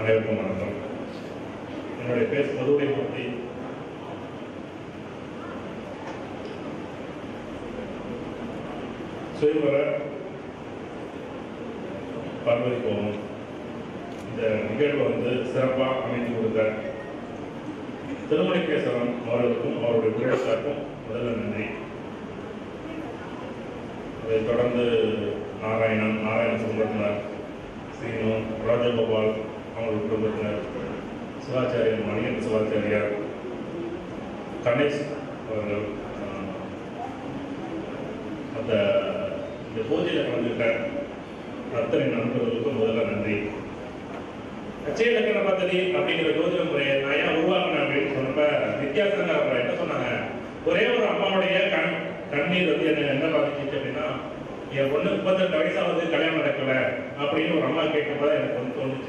அனைவருக்கும் வணக்கம் என்னுடைய பேர் மதுரை மூர்த்தி சுயம்பர பார்வதி கோமம் இந்த நிகழ்வை வந்து சிறப்பாக அமைத்து கொடுத்த திருமணிகேசவன் அவர்களுக்கும் அவருடைய குடும்பத்தாருக்கும் முதல்ல நன்றி அதைத் தொடர்ந்து நாராயணன் நாராயண குடும்பத்தினர் சீனு ராஜகோபால் அவங்களுடைய குடும்பத்தினர் சிவாச்சாரியர் மணிகண்ட சிவாச்சாரியார் கணேஷ் அவர்கள் ஆஹ், அந்த இந்த பூஜையில் கலந்துக்கிட்ட அத்தனை நண்பர்களுக்கும் முதல்ல நன்றி அச்சய இலக்கண பദ്ധதி அப்படிங்கிற ஜோதிட முறையை நான் ஏன் உருவாக்கினேன் அப்படின்னு சொன்னப்ப வித்தியாசங்க அப்புறம் என்ன சொன்னாங்க ஒரே ஒரு அம்மாவுடைய கண் கண்ணீர் வந்து என்ன என்ன பாதிச்சிச்சு அப்படின்னா என் பொண்ணு முப்பத்தெட்டு வயசாவது கல்யாணம் நடக்கல அப்படின்னு ஒரு அம்மா கேட்கும்போது எனக்கு வந்து தோணுச்சு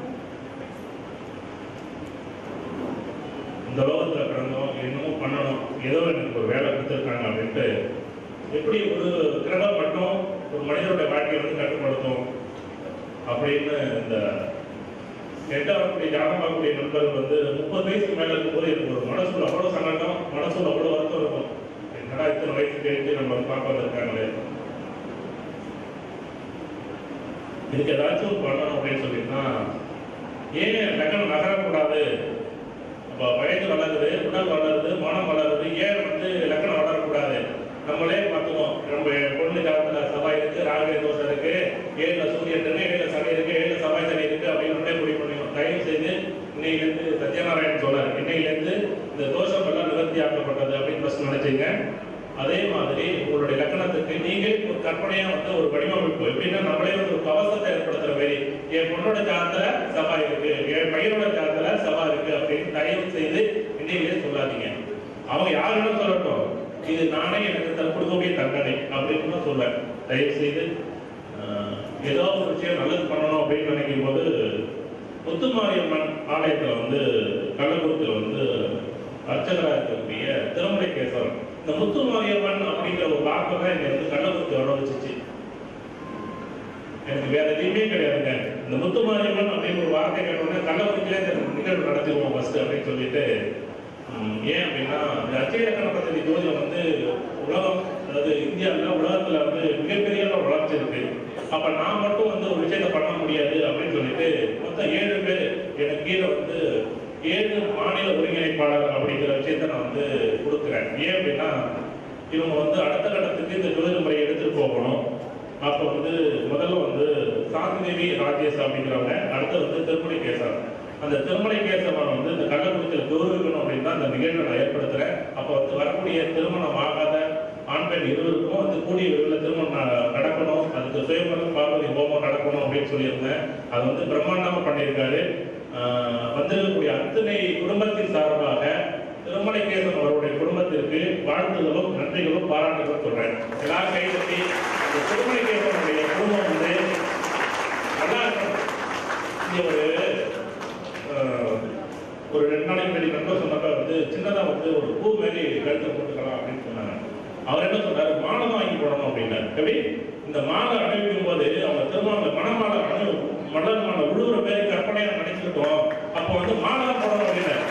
இந்த லோகத்துல பிறந்தோம் என்னமோ பண்ணணும் ஏதோ எனக்கு ஒரு வேலை கொடுத்துருக்காங்க அப்படின்ட்டு எப்படி ஒரு கிரகம் மட்டும் ஒரு மனிதனுடைய வாழ்க்கையை வந்து கட்டுப்படுத்தும் அப்படின்னு இந்த எட்ட வரக்கூடிய ஜாதகம் பார்க்கக்கூடிய நண்பர்கள் வந்து முப்பது வயசுக்கு மேல இருக்கும்போது எனக்கு ஒரு மனசுல அவ்வளவு சங்கடம் மனசுல அவ்வளவு வருத்தம் இருக்கும் என்னடா இத்தனை வயசு கேட்டு நம்ம வந்து பார்க்க வந்திருக்காங்களே இதுக்கு ஏதாச்சும் பண்ணணும் அப்படின்னு சொல்லிட்டுனா ஏன் லக்னம் நகரக்கூடாது அப்போ வயது வளருது உடல் வளருது மனம் வளருது ஏன் வந்து லக்னம் வளரக்கூடாது நம்மளே பார்த்துக்கோம் நம்ம பொண்ணு காலத்துல சபாய் இருக்கு ராகு தோஷம் இருக்கு ஏழுல சூரியன் இருக்கு ஏழுல சனி இருக்கு ஏழுல சபாய் சனி இருக்கு அப்படின்னு நம்மளே முடிவு பண்ணிக்கணும் தயவு செய்து இன்னையிலேருந்து சத்யநாராயணன் சொன்னார் இன்னையிலேருந்து இந்த தோஷம் எல்லாம் நிவர்த்தி ஆக்கப்பட்டது அப்படின்னு ஃபர்ஸ்ட் நினைச்சீங்க அதே மாதிரி உங்களுடைய லக்கணத்துக்கு நீங்க ஒரு கற்பனையா வந்து ஒரு வடிவமைப்பு எப்படின்னா நம்மளே வந்து ஒரு கவசத்தை ஏற்படுத்துற மாதிரி என் பொண்ணோட ஜாதத்துல சபா இருக்கு என் பையனோட ஜாதத்துல சபா இருக்கு அப்படின்னு தயவு செய்து இன்னையிலே சொல்லாதீங்க அவங்க யாருன்னு சொல்லட்டும் இது நானே எனக்கு தன் கொடுக்கக்கூடிய தண்டனை அப்படின்னு தான் சொல்வேன் தயவு செய்து ஆஹ், ஏதோ ஒரு விஷயம் நல்லது பண்ணணும் அப்படின்னு நினைக்கும் போது முத்துமாரியம்மன் ஆலயத்துல வந்து கள்ளக்குறிச்சியில் வந்து அர்ச்சகராக இருக்கக்கூடிய திருமலை கேசவன் இந்த முத்துமாரியம்மன் அப்படிங்கிற ஒரு வார்த்தை தான் என்னை வந்து கள்ளக்குறிச்சி வர வச்சுச்சு எனக்கு வேற எதுவுமே கிடையாதுங்க இந்த முத்துமாரியம்மன் அப்படின்னு ஒரு வார்த்தை கேட்டோம்னா கள்ளக்குறிச்சியிலே இந்த நிகழ்வு நடத்திடுவோம் ஃபர்ஸ்ட் அப்படின்னு சொல்லிட்டு ம், ஏன் அப்படின்னா இந்த அச்சய இலக்கண பദ്ധதி ஜோதிடம் வந்து உலகம் அதாவது இந்தியாவில் உலகத்துல வந்து மிகப்பெரிய அளவு வளர்ச்சி இருக்கு அப்ப நான் மட்டும் வந்து ஒரு விஷயத்தை பண்ண முடியாது அப்படின்னு சொல்லிட்டு மொத்தம் ஏழு பேர் எனக்கு கீழே வந்து ஏழு மாநில ஒருங்கிணைப்பாளர் அப்படிங்கிற விஷயத்த நான் வந்து கொடுக்குறேன் ஏன் அப்படின்னா இவங்க வந்து அடுத்த கட்டத்துக்கு இந்த ஜோதிட முறையை எடுத்துட்டு போகணும் அப்போ வந்து முதல்ல வந்து சாந்திதேவி ராஜேஷ் அப்படிங்கிறவங்க அடுத்து வந்து திருமலை கேசவன் அந்த திருமலை கேசவன் வந்து இந்த கள்ளக்குறிச்சியில் கௌரவிக்கணும் அப்படின்னு தான் அந்த நிகழ்வை நான் ஏற்படுத்துறேன் அப்போ வந்து வரக்கூடிய திருமணம் ஆகாத ஆண் பெண் இருவருக்கும் வந்து கூடிய விரைவில் திருமணம் ந- நடக்கணும் அதுக்கு சுயம்பரம் பார்வதி ஹோமம் நடக்கணும் அப்படின்னு சொல்லியிருந்தேன் அது வந்து பிரம்மாண்டமா பண்ணியிருக்காரு ஆஹ் வந்திருக்கக்கூடிய அத்தனை குடும்பத்தின் சார்பாக திருமலை கேசவன் அவருடைய குடும்பத்திற்கு வாழ்த்துதலும் நன்றிகளும் பாராட்டுகளும் சொல்றேன் எல்லாரும் கைதட்டி அந்த திருமலை கேசவனுடைய குடும்பம் வந்து நல்லா இருக்கணும் இங்க ஒரு ஆஹ், ஒரு ரெண்டு நாளைக்கு முன்னாடி நண்பர் சொன்னப்ப வந்து சின்னதா வந்து ஒரு பூ மாதிரி கழுத்தை போட்டுக்கலாம் அப்படின்னு சொன்னாங்க அவர் என்ன சொன்னாரு மாலை தான் வாங்கி போடணும் அப்படின்னாரு எப்படி இந்த மாலை அணிவிக்கும் போது அவங்க திருமணம் மணமாலை அணி மலர் மாலை உழுவுற பேர் கற்பனையா நினைச்சிருக்கோம் அப்போ வந்து மாலை தான் போடணும் அப்படின்னாரு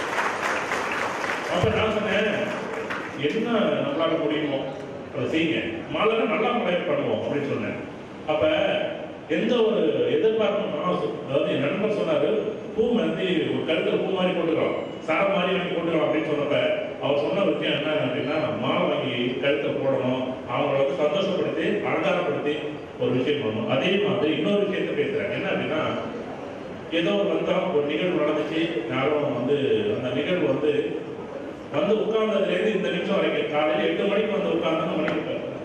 அப்ப நான் சொன்னேன் என்ன நம்மளால முடியுமோ அதை செய்யுங்க மாலை நல்லா முறையில் பண்ணுவோம் அப்படின்னு சொன்னேன் அப்ப எந்த ஒரு எதிர்பார்ப்பும் நான் சொ- அதாவது என் நண்பர் சொன்னாரு பூ வந்து ஒரு கழுத்துல பூ மாதிரி போட்டுக்கலாம் சாரம் மாதிரி வாங்கி போட்டுக்கலாம் அப்படின்னு சொன்னப்ப அவர் சொன்ன விஷயம் என்ன அப்படின்னா மாலை வாங்கி கழுத்துல போடணும் அவங்கள வந்து சந்தோஷப்படுத்தி அலங்காரப்படுத்தி ஒரு விஷயம் பண்ணணும் அதே மாதிரி இன்னொரு விஷயத்த பேசுறேன் என்ன அப்படின்னா ஏதோ ஒரு வந்தோம் ஒரு நிகழ்வு நடந்துச்சு யாரும் வந்து அந்த நிகழ்வு வந்து வந்து உட்கார்ந்ததுலேருந்து இந்த நிமிஷம் வரைக்கும் காலையில் எட்டு மணிக்கு வந்து உட்கார்ந்தாங்க மணி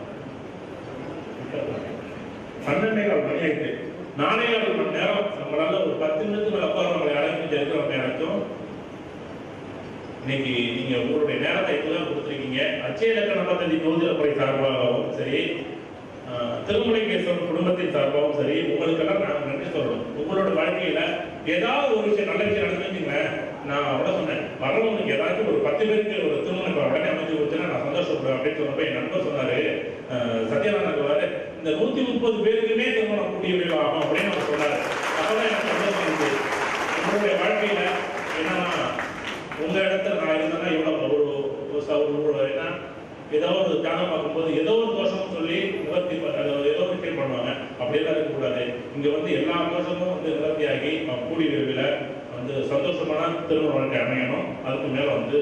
பன்னெண்டே கால் மணி ஆயிட்டு நானே ஒரு மணி நேரம் நம்மளால ஒரு பத்து நிமிஷத்துக்கு அப்புறம் நம்மளை அழைச்சி இருக்கிறோம் நினைச்சோம் இன்னைக்கு நீங்க உங்களுடைய நேரத்தை இப்பதான் கொடுத்துருக்கீங்க அச்சய இலக்கண பദ്ധதி ஜோதிட முறை சார்பாகவும் சரி ஆஹ், திருமலைகேஸ்வரன் குடும்பத்தின் சார்பாகவும் சரி உங்களுக்கெல்லாம் நான் நன்றி சொல்லணும் உங்களோட வாழ்க்கையில ஏதாவது ஒரு விஷயம் நல்ல விஷயம் நடந்துச்சுங்க நான் அவ்வளோ சொன்னேன் வரவங்களுக்கு ஏதாச்சும் ஒரு பத்து பேருக்கு ஒரு திருமணம் இப்ப உடனே அமைஞ்சு போச்சுன்னா நான் சந்தோஷப்படுவேன் அப்படின்னு சொன்னப்ப என் நண்பர் சொன்னாரு ஆஹ், சத்யநாராயணன் சொல்றாரு இந்த நூத்தி முப்பது பேருக்குமே திருமணம் கூடிய விளைவு ஆகும் அப்படின்னு அவர் சொன்னாரு அப்பதான் எனக்கு சந்தோஷம் இருந்துச்சு உங்களுடைய வாழ்க்கையில என்னன்னா உங்க இடத்துல நான் இருந்தேன்னா இவ்வளவு ஒரு ஒரு ச- ஒரு ஒரு என்ன ஏதோ ஒரு தியானம் பார்க்கும்போது ஏதோ ஒரு தோஷம் சொல்லி நிவர்த்தி ப- அது ஏதோ ஒரு விஷயம் பண்ணுவாங்க அப்படியெல்லாம் இருக்கக்கூடாது இங்க வந்து எல்லா தோஷமும் வந்து நிவர்த்தியாகி அஹ், கூடி விரைவில் வந்து சந்தோஷமான திருமண வாழ்க்கை அமையணும் அதுக்கு மேல வந்து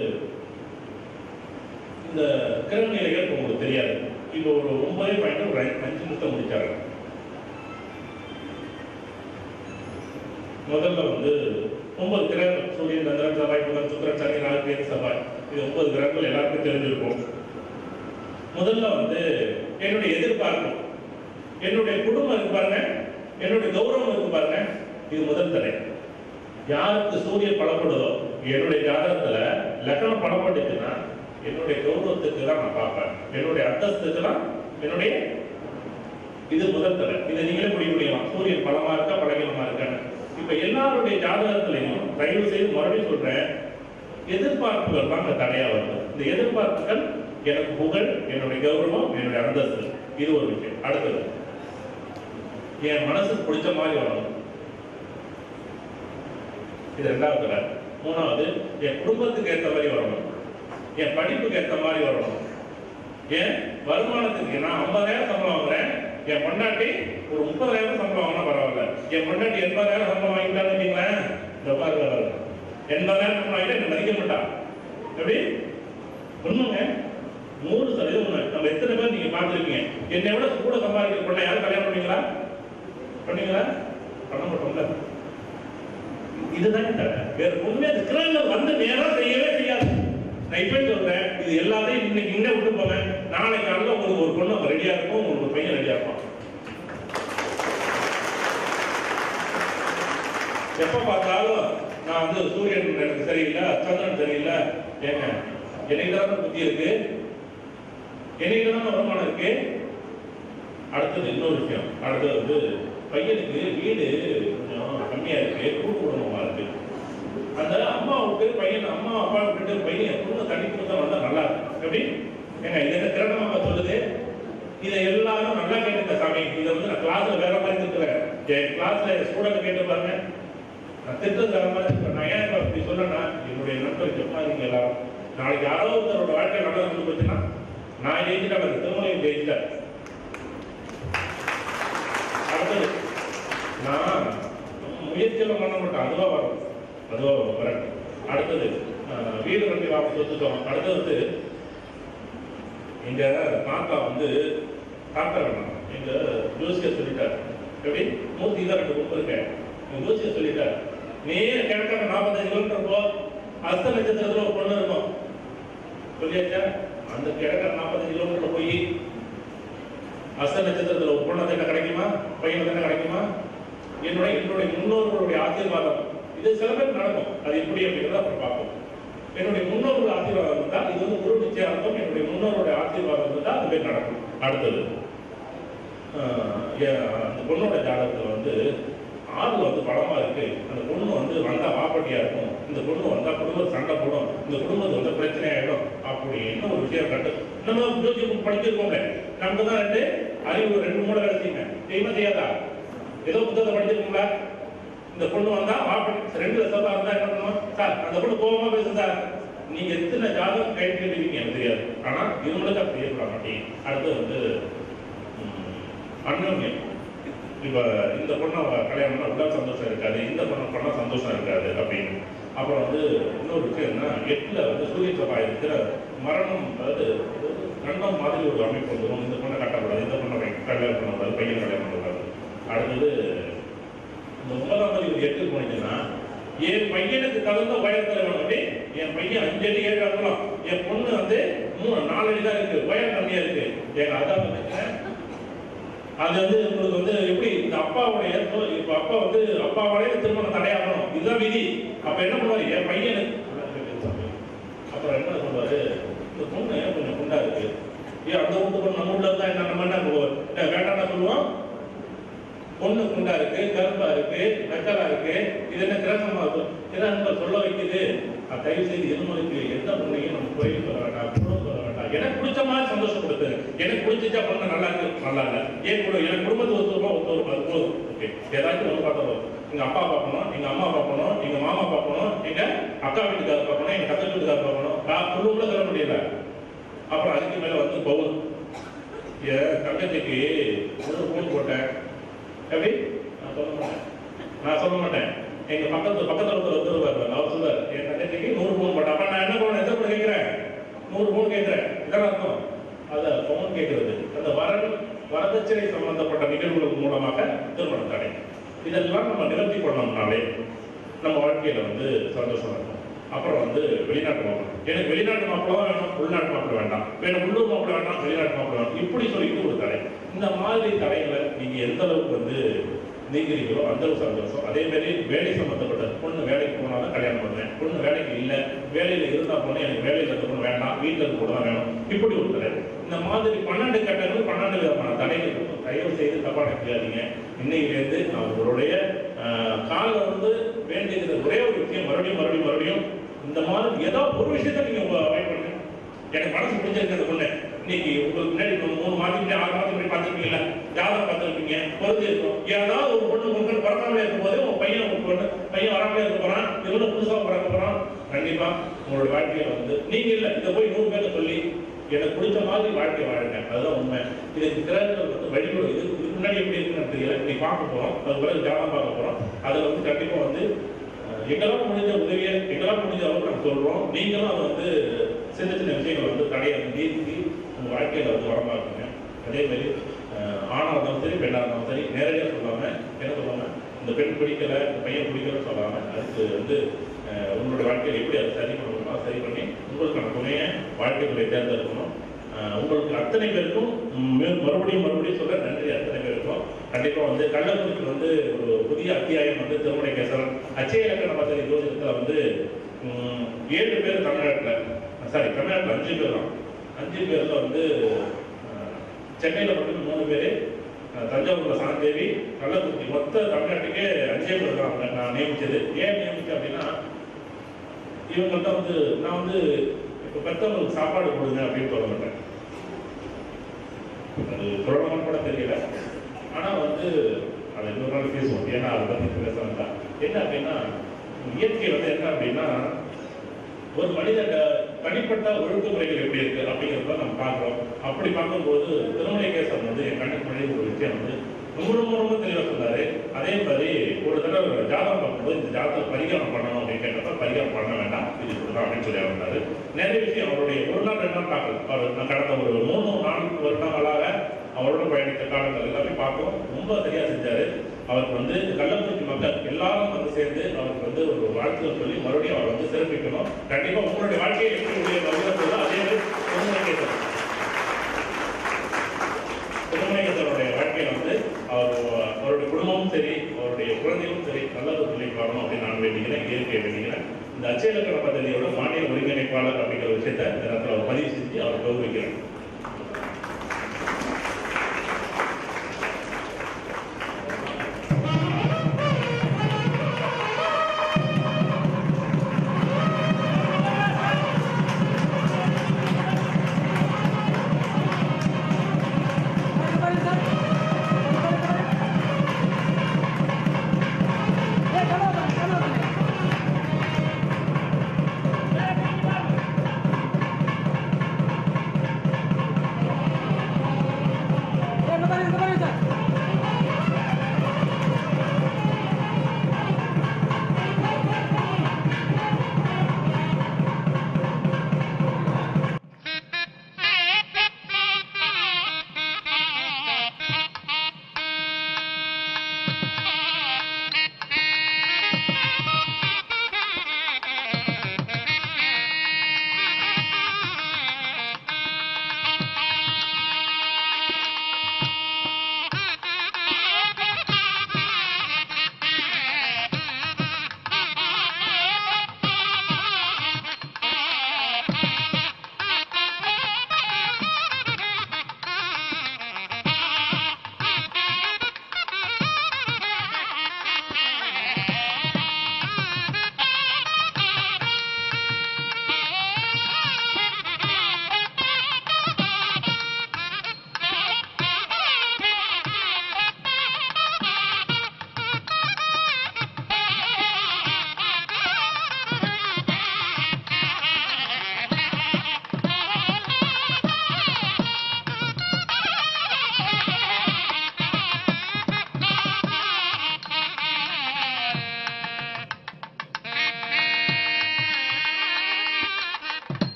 இந்த கிரகநிலைகள் இப்ப உங்களுக்கு தெரியாது இப்போ ஒரு ஒன்பதே பாயிண்ட் ஒரு ஐ- அஞ்சு நிமிஷம் முடிச்சாங்க முதல்ல வந்து ஒன்பது கிரகங்கள் சூரியன் சந்திரன் செவ்வாய் புதன் சுக்கிரன் சனி ராகு கேது செவ்வாய் இது ஒன்பது கிரகங்கள் எல்லாருக்கும் தெரிஞ்சிருக்கும் முதல்ல வந்து என்னுடைய எதிர்பார்ப்பு என்னுடைய குடும்பம் இருக்கு பாருங்க என்னுடைய கௌரவம் இருக்கு பாருங்க இது முதல் தடை யாருக்கு சூரியன் பலப்படுதோ என்னுடைய ஜாதகத்துல லக்னம் பலப்பட்டுச்சுன்னா என்னுடைய கௌரவத்துக்கு தான் நான் பார்ப்பேன் என்னுடைய அந்தஸ்துக்கு தான் என்னுடைய இது முதல் தடை இதை நீங்களே முடிவு பண்ணிக்கலாம் சூரியன் பலமா இருக்கா பலகீனமா இருக்கான்னு இப்ப எல்லாருடைய ஜாதகத்திலையும் தயவு செய்து மறுபடியும் சொல்றேன் எதிர்பார்ப்புகள் தான் இந்த தடையா வருது இந்த எதிர்பார்ப்புகள் எனக்கு புகழ் என்னுடைய கௌரவம் என்னுடைய அந்தஸ்து இது ஒரு விஷயம் அடுத்தது என் மனசுக்கு பிடிச்ச மாதிரி வரணும் இது ரெண்டாவது தடை மூணாவது என் குடும்பத்துக்கு ஏற்ற மாதிரி வரணும் என் படிப்புக்கு ஏற்ற மாதிரி வரணும் என் வருமானத்துக்கு நான் ஐம்பதாயிரம் சம்பளம் வாங்குறேன் என் பொண்டாட்டி ஒரு முப்பதாயிரம் சம்பளம் வாங்கினா பரவாயில்ல என் பொண்டாட்டி எண்பதாயிரம் சம்பளம் வாங்கிட்டான்னு வச்சுங்களேன் இந்த பாருங்க பாருங்க. எண்பதாயிரம் சம்பளம் வாங்கிட்டா என்ன மதிக்க மாட்டான் எப்படி உண்மைங்க நூறு சதவீதம் உண்மை நம்ம எத்தனை பேர் நீங்க பார்த்துருக்கீங்க என்னை விட கூட சம்பாதிக்கிற பொண்ணை யாரும் கல்யாணம் பண்ணீங்களா பண்ணீங்களா பண்ண மாட்டோம்ல இதுதான் தடை வேற ஒண்ணுமே அந்த கிரகங்கள் வந்து நேரா செய்யவே செய்யாது நான் இப்ப சொல்றேன் இது எல்லாத்தையும் இன்னைக்கு இன்ன விட்டு போங்க நாளைக்கு காலையில உங்களுக்கு ஒரு பொண்ணு ரெடியா இருக்கும் உங்களுக்கு ஒரு பையன் ரெடியா இருப்பான் எப்ப பார்த்தாலும் நான் வந்து சூரியன் எனக்கு சரியில்லை சந்திரன் சரியில்லை ஏங்க எனக்கு தானே புத்தி இருக்கு எனக்கு தானே வருமானம் இருக்கு அடுத்தது இன்னொரு விஷயம் அடுத்தது வந்து பையனுக்கு வீடு கொஞ்சம் கம்மியா இருக்கு கூட்டு குடும்பமா இருக்கு அந்த அம்மாவுக்கு பையன் அம்மா அப்பா விட்டு பையன் குடும்ப தனி குடும்பம் வந்தா நல்லா இருக்கும் எப்படி ஏங்க இது என்ன கிரகணமாக சொல்லுது இதை எல்லாரும் நல்லா கேட்டுங்க சாமி இதை வந்து நான் கிளாஸ்ல வேற மாதிரி திட்டுறேன் என் கிளாஸ்ல ஸ்டூடெண்ட் கேட்டு பாருங்க நான் திட்டம் வேற மாதிரி திட்டுறேன். நான் ஏன் இப்ப இப்படி சொல்றேன்னா என்னுடைய நண்பர் சொன்னாங்க எல்லாரும் நாளைக்கு யாரோ ஒருத்தரோட வாழ்க்கை நல்லா இருந்து போச்சுன்னா நான் ஜெயிச்சுட்டேன் அந்த திருமலையும் ஜெயிச்சிட்டேன் அடுத்தது நான் முயற்சியெல்லாம் பண்ண மாட்டேன் அதுவா வரும் அதுவா வரும் கரெக்ட் அடுத்தது அஹ், வீடு கட்டி வாபஸ் வச்சுட்டோம் அடுத்தது வந்து எங்க தாத்தா வந்து தாத்தா வேணாம் எங்க ஜோசியர் சொல்லிட்டார் எப்படி மூர்த்தி தான் ரெண்டு கும்பல் இருக்கேன் எங்க ஜோசியர் சொல்லிட்டார் நேர கிழக்கான நாற்பத்தஞ்சு கிலோமீட்டர் போ அஸ்த நட்சத்திரத்துல ஒரு பொண்ணு இருக்கும் சொல்லியாச்சா அந்த கிழக்கான நாற்பத்தஞ்சு கிலோமீட்டர் போய் அஸ்த நட்சத்திரத்துல ஒரு பொண்ணு என்ன கிடைக்குமா பையனுக்கு என்ன கிடைக்குமா என்னுடைய என்னுடைய முன்னோர்களுடைய ஆசீர்வாதம் இது சில பேர் நடக்கும் அது எப்படி அப்படிங்கிறத அப்புறம் பார்ப்போம் என்னுடைய முன்னோர்கள் ஆசீர்வாதம் இருந்தால் இது வந்து குரு நிச்சயார்த்தம் என்னுடைய முன்னோருடைய ஆசீர்வாதம் இருந்தால் அது போய் நடக்கும் அடுத்தது ஆஹ் ஏ- அந்த பொண்ணோட ஜாதகத்துல வந்து ஆறு வந்து பலமா இருக்கு அந்த பொண்ணு வந்து வந்தா வாப்பட்டியா இருக்கும் இந்த பொண்ணு வந்தா குடும்பம் சண்டை போடும் இந்த குடும்பத்து வந்து பிரச்சனை ஆயிடும் அப்படி என்ன ஒரு விஷயம் கட்டு நம்ம ஜோசியம் படிச்சிருக்கோங்க நமக்கு தான் ரெண்டு அறிவு ரெண்டு மூணு வேலை செய்யுங்க செய்யுமா செய்யாதா ஏதோ புத்தகத்தை படிச்சிருக்கோங்களா இந்த பொண்ணு வந்தா வாப்பட்டி ரெண்டு லட்சம் இருந்தா என்ன பண்ணுவோம் சார் அந்த பொண்ணு கோபமா பேசுது சார் நீங்க எத்தனை ஜாதகம் கை கேட்டுருக்கீங்க எனக்கு தெரியாது ஆனா இவங்களுக்கு அப்படி செய்யப்பட மாட்டேன் அடுத்து வந்து ம், அந்யோன்யம் இப்ப இந்த பொண்ணை கல்யாணம் பண்ணா உடல் சந்தோஷம் இருக்காது இந்த பொண்ணை பண்ணா சந்தோஷம் இருக்காது அப்படின்னு அப்புறம் வந்து இன்னொரு விஷயம் என்ன எட்டுல வந்து சூரிய செவ்வாய் இருக்கிற மரணம் அதாவது கண்டம் மாதிரி ஒரு அமைப்பு வந்துடும் இந்த பொண்ணை கட்டக்கூடாது இந்த பொண்ணை கல்யாணம் பண்ணக்கூடாது பையன் கல்யாணம் பண்ணக்கூடாது அடுத்தது இந்த ஒன்பதாம் தேதி எட்டு போனீங்கன்னா என் பையனுக்கு தகுந்த உயரத்துல வேணும் அப்படி என் பையன் அஞ்சு அடி ஏழு அங்கலாம் என் பொண்ணு வந்து மூணு நாலு அடி தான் இருக்கு உயரம் கம்மியா இருக்கு எங்க அதான் பிரச்சனை அது வந்து உங்களுக்கு வந்து எப்படி இந்த அப்பாவுடைய சொ- இப்ப அப்பா வந்து அப்பாவோடய திருமணம் தடையாகணும் இதுதான் விதி அப்ப என்ன பண்ணுவாரு என் பையனுக்கு அப்புறம் என்ன சொல்லுவாரு இந்த பொண்ணு கொஞ்சம் குண்டா இருக்கு ஏன் அந்த வீட்டு பொண்ணு நம்ம வீட்டுல இருந்தா என்ன நம்ம என்ன பண்ணுவோம் வேண்டாம்னா சொல்லுவோம் பொண்ணு குண்டா இருக்கு கருப்பா இருக்கு நக்கலா இருக்கு இது என்ன கிரகமா இருக்கும் கிரகங்கள் சொல்ல வைக்குது அது தயவு செய்து எதுமலைக்கு எந்த பொண்ணையும் நம்ம கோயில் சொல்ல வேண்டாம் குடும்பம் சொல்ல வேண்டாம் எனக்கு பிடிச்ச மாதிரி சந்தோஷப்படுத்து எனக்கு பிடிச்சிச்சா பொண்ணு நல்லா இருக்கு நல்லா இல்ல ஏன் கூட எனக்கு குடும்பத்து ஒத்துவமா ஒத்துவமா அது போதும் ஓகே ஏதாச்சும் ஒன்று பார்த்தோம் எங்க அப்பா பார்க்கணும் எங்க அம்மா பார்க்கணும் எங்க மாமா பார்க்கணும் எங்க அக்கா வீட்டுக்காரர் பார்க்கணும் எங்க தங்கச்சி வீட்டுக்காரர் பார்க்கணும் நான் குழுவுல தர முடியல அப்புறம் அதுக்கு மேல வந்து பவுல் என் தங்கச்சிக்கு ஒரு ஃபோன் போட்டேன் எப்படி நான் சொல்ல மாட்டேன் நான் சொல்ல மாட்டேன் எங்க பக்கத்து பக்கத்துல ஒருத்தர் வந்துருவாரு அவர் சொல்றாரு என் தங்கச்சிக்கு நூறு ஃபோன் போட்டேன் அப்ப நான் என்ன பண்ண எந்த ஃபோன் கேட்கிறேன் நூறு ஃபோன் கேட்கிறேன் இதான் அர்த்தம் அத ஃபோன் கேட்கிறது அந்த வரன் வரதட்சணை சம்பந்தப்பட்ட நிகழ்வுகள் மூலமாக திருமணம் தடை இதெல்லாம் நம்ம நிவர்த்தி பண்ணோம்னாலே நம்ம வாழ்க்கையில வந்து சந்தோஷம் இருக்கும் அப்புறம் வந்து வெளிநாட்டு மாப்பிள்ளை எனக்கு வெளிநாட்டு மாப்பிள்ளை தான் வேணும் உள்நாட்டு மாப்பிள்ளை வேண்டாம் வேணும் உள்ளூர் மாப்பிள்ளை வேண்டாம் வெளிநாட்டு மாப்பிள்ளை வேணும் இப்படி சொல்லிட்டு ஒரு தடை இந்த மாதிரி தடைகளை நீங்க எந்த அளவுக்கு வந்து நீங்கிறீங்களோ அந்த அளவுக்கு சந்தோஷம் அதே மாதிரி வேலை சம்பந்தப்பட்ட பொண்ணு வேலைக்கு போனாலும் கல்யாணம் பண்ணுவேன் பொண்ணு வேலைக்கு இல்லை வேலையில இருந்தா போனே எனக்கு வேலையில இருக்க பொண்ணு வேண்டாம் வீட்டில் இருக்க பொண்ணு தான் வேணும் இப்படி ஒரு தடை இந்த மாதிரி பன்னெண்டு கட்டங்கள் பன்னெண்டு விதமான தடைகள் இருக்கும் தயவு செய்து தப்பா நினைக்காதீங்க இன்னையிலேருந்து நான் உங்களுடைய ஆஹ், காலில் வந்து வேண்டியது ஒரே ஒரு விஷயம் மறுபடியும் மறுபடியும் மறுபடியும் இந்த மாதிரி ஏதோ ஒரு விஷயத்த நீங்க அவாய்ட் பண்ணுங்க எனக்கு மனசு பிடிச்சிருக்கிறது பொண்ணு இன்னைக்கு உங்களுக்கு முன்னாடி இப்போ மூணு மாதத்துக்கு முன்னாடி ஆறு மாதத்துக்கு முன்னாடி பார்த்துருப்பீங்கல்ல ஜாதகம் பார்த்துருப்பீங்க பொறுத்து இருக்கும் ஏதாவது ஒரு பொண்ணு பொண்ணு பிறக்காமலே இருக்கும் போது உங்க பையன் உங்க பொண்ணு பையன் வராமலே இருக்க போறான் இவனும் புதுசாக பிறக்க போறான் கண்டிப்பா உங்களோட வாழ்க்கையில வந்து நீங்க இல்ல இதை போய் நூறு பேர்த்த சொல்லி எனக்கு பிடிச்ச மாதிரி வாழ்க்கை வாழுங்க அதுதான் உண்மை இதுக்கு கிரகங்கள் வந்து வழிபடு இது இதுக்கு முன்னாடி எப்படி இருக்குன்னு எனக்கு தெரியல இன்னைக்கு பார்க்க போறோம் அது பிறகு ஜாதகம் பார்க்க போறோம் அதில் வந்து கண்டிப்பா வந்து அஹ், எங்களால் முடிஞ்ச உதவியை எங்களால் முடிஞ்ச அளவுக்கு நாங்கள் சொல்றோம் நீங்களும் அதை வந்து சின்ன சின்ன விஷயங்களை வந்து தடையை வந்து நீக்கி உங்க வாழ்க்கையில வந்து வரமாக்குங்க அதே மாதிரி அஹ், ஆணா இருந்தாலும் சரி பெண்ணா இருந்தாலும் சரி நேரடியாக சொல்லாம என்ன சொல்லாம இந்த பெண் பிடிக்கல இந்த பையன் பிடிக்கலன்னு சொல்லாம அதுக்கு வந்து அஹ், உங்களுடைய வாழ்க்கையில எப்படி அதை சரி பண்ணணுமோ அதை சரி பண்ணி உங்களுக்கான துணையை வாழ்க்கை துணை தேர்ந்தெடுக்கணும் அஹ், உங்களுக்கு அத்தனை பேருக்கும் ம், மேல் மறுபடியும் மறுபடியும் சொல்ல நன்றி அத்தனை பேருக்கும் கண்டிப்பா வந்து கள்ளக்குறிச்சி வந்து ஒரு புதிய அத்தியாயம் வந்து திருமண கேசவன் அச்சய இலக்கண பத்திரி ஜோதிடத்துல வந்து ம், ஏழு பேர் தமிழ்நாட்டில் சாரி தமிழ்நாட்டில் அஞ்சு பேர் தான் அஞ்சு பேர்ல வந்து அஹ், சென்னையில மட்டும் மூணு பேர் தஞ்சாவூர்ல சாந்தேவி கள்ளக்குறிச்சி மொத்த தமிழ்நாட்டுக்கே அஞ்சே பேர் தான் அவங்க நான் நியமிச்சது ஏன் நியமிச்சேன் அப்படின்னா இவங்கள்ட்ட வந்து நான் வந்து இப்போ பெற்றவங்களுக்கு சாப்பாடு கொடுங்க அப்படின்னு சொல்ல மாட்டேன் அது சொல்லணும்னு கூட தெரியல ஆனா வந்து அதை இன்னொரு நாள் பேசுவோம் ஏன்னா அதை பத்தி பேச வேண்டாம் என்ன அப்படின்னா இயற்கை வந்து என்ன அப்படின்னா ஒரு மனித க- தனிப்பட்ட ஒழுங்குமுறைகள் எப்படி இருக்கு அப்படிங்கிறத நம்ம பார்க்கிறோம் அப்படி பார்க்கும்போது திருமலை கேசன் வந்து என் கண்ணுக்கு முன்னாடி ஒரு விஷயம் வந்து ரொம்ப ரொம்ப ரொம்ப தெளிவாக சொன்னாரு அதே மாதிரி ஒரு தடவை ஒரு ஜாதகம் பார்க்கும்போது இந்த ஜாதகம் பரிகாரம் பண்ணணும் அப்படின்னு கேட்டப்ப பரிகாரம் பண்ண வேண்டாம் இது இப்படிதான் அப்படின்னு சொல்லி வந்தாரு நிறைய விஷயம் அவருடைய ஒரு நாள் ரெண்டு நாள் பார்க்கல அவர் நான் கடந்த ஒரு மூணு நான்கு வருடங்களாக அவரோட பயணித்த காலங்கள் எல்லாமே பார்க்கும் ரொம்ப சரியா செஞ்சாரு அவருக்கு வந்து கள்ளக்குறிச்சி மக்கள் எல்லாரும் வந்து சேர்ந்து அவருக்கு வந்து ஒரு வாழ்த்துக்கள் சொல்லி மறுபடியும் அவர் வந்து சிறப்பிக்கணும் கண்டிப்பா உங்களுடைய வாழ்க்கையை எப்படி உடைய வருகிறதோ அதே மாதிரி திருமணகேசன் திருமணகேசனுடைய வாழ்க்கையில வந்து அவர் அவருடைய குடும்பமும் சரி அவருடைய குழந்தைகளும் சரி நல்ல ஒரு நிலைக்கு வரணும் அப்படின்னு நான் வேண்டிக்கிறேன் இயற்கையை வேண்டிக்கிறேன் இந்த அச்சயலக்கண பദ്ധதியோட மாநில ஒருங்கிணைப்பாளர் அப்படிங்கிற விஷயத்தை இந்த நேரத்தில் அவர் பதிவு செஞ்சு அவர் கௌரவிக்கிறேன் Hey, come on, come on.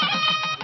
Ah